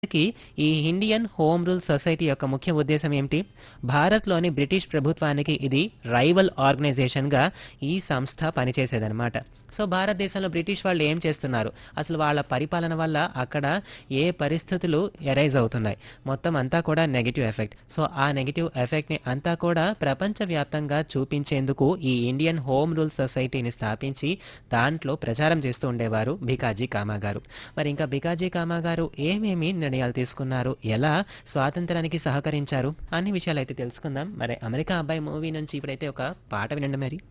కి ఈ Indian home rule society యొక్క ముఖ్య ఉద్దేశం ఏమిటి భారత్లోని బ్రిటిష్ ప్రభుత్వానికి ఇది రైవల్ ఆర్గనైజేషన్గా ఈ సంస్థ పనిచేసేదన్నమాట సో భారతదేశంలో బ్రిటిష్ వాళ్ళు ఏం చేస్తున్నారు అసలు వాళ్ళ పరిపాలన వల్ల అక్కడ ఏ పరిస్థితులు ఎరైజ్ అవుతున్నాయి మొత్తం అంతా కూడా నెగిటివ్ ఎఫెక్ట్ సో ఆ నెగిటివ్ ఎఫెక్ట్ని అంతా కూడా ప్రపంచవ్యాప్తంగా చూపించేందుకు ఈ ఇండియన్ హోమ్ రూల్ సొసైటీని స్థాపించి దాంట్లో ప్రచారం చేస్తూ ఉండేవారు భికాజీ కామా గారు మరి ఇంకా భికాజీ కామా గారు ఏమేమి నిర్ణయాలు తీసుకున్నారు ఎలా స్వాతంత్రానికి సహకరించారు అన్ని విషయాలు అయితే తెలుసుకుందాం మరి అమెరికా అబ్బాయి మూవీ నుంచి ఇప్పుడైతే ఒక పాట వినండి మరి